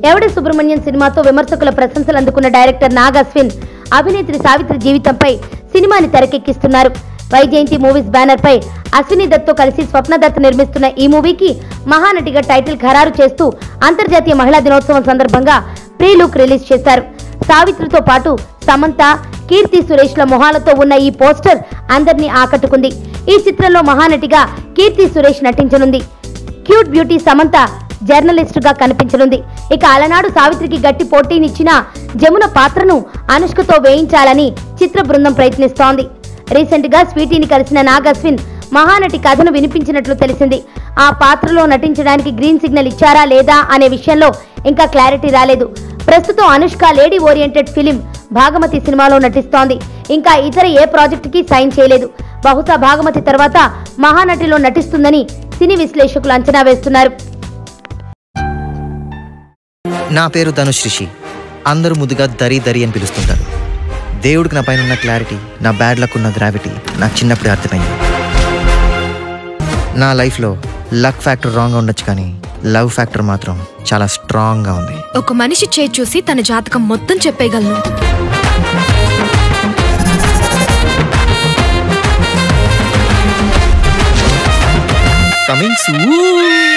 ఎవడి సుబ్రహ్మణ్యం సినిమాతో విమర్శకుల ప్రశంసలు అందుకున్న డైరెక్టర్ నాగ్ అశ్విన్ అభినేత్రి సావిత్రి జీవితంపై సినిమాని తెరకెక్కిస్తున్నారు వైజయంతి మూవీస్ బ్యానర్ పై అశ్విని దత్ తో కలిసి స్వప్న దత్ నిర్మిస్తున్న ఈ మూవీకి మహానటిగా టైటిల్ ఖరారు చేస్తూ అంతర్జాతీయ మహిళా దినోత్సవం సందర్భంగా ప్రీ లుక్ రిలీజ్ చేశారు సావిత్రితో పాటు సమంత కీర్తి సురేష్ల మొహాలతో ఉన్న ఈ పోస్టర్ అందరినీ ఆకట్టుకుంది ఈ చిత్రంలో మహానటిగా కీర్తి సురేష్ నటించనుంది క్యూట్ బ్యూటీ సమంత జర్నలిస్ట్ గా కనిపించనుంది ఇక అలనాడు సావిత్రికి గట్టి పోటీనిచ్చిన జమున పాత్రను అనుష్కతో వేయించాలని చిత్ర బృందం ప్రయత్నిస్తోంది రీసెంట్ గా స్వీటీని కలిసిన నాగ్ అశ్విన్ మహానటి కథను వినిపించినట్లు తెలిసింది ఆ పాత్రలో నటించడానికి గ్రీన్ సిగ్నల్ ఇచ్చారా లేదా అనే విషయంలో ఇంకా క్లారిటీ రాలేదు ప్రస్తుతం Anushka lady oriented film Bhaagamathie సినిమాలో నటిస్తోంది ఇంకా ఇతర ఏ ప్రాజెక్ట్ కి సైన్ చేయలేదు బహుశా భాగమతి తర్వాత మహానటిలో నటిస్తుందని సినీ విశ్లేషకులు అంచనా వేస్తున్నారు నా పేరు ధనుష్ రిషి అందరూ ముద్దుగా దరి దరి అని పిలుస్తుంటారు దేవుడికి నా పైన ఉన్న క్లారిటీ నా బ్యాడ్ లక్ ఉన్న గ్రావిటీ నాకు చిన్నప్పుడే అర్థమైంది నా లైఫ్లో లక్ ఫ్యాక్టర్ రాంగ్గా ఉండొచ్చు కానీ లవ్ ఫ్యాక్టర్ మాత్రం చాలా స్ట్రాంగ్గా ఉంది ఒక మనిషి చేయి చూసి తన జాతకం మొత్తం చెప్పేయగలను కమింగ్ సూ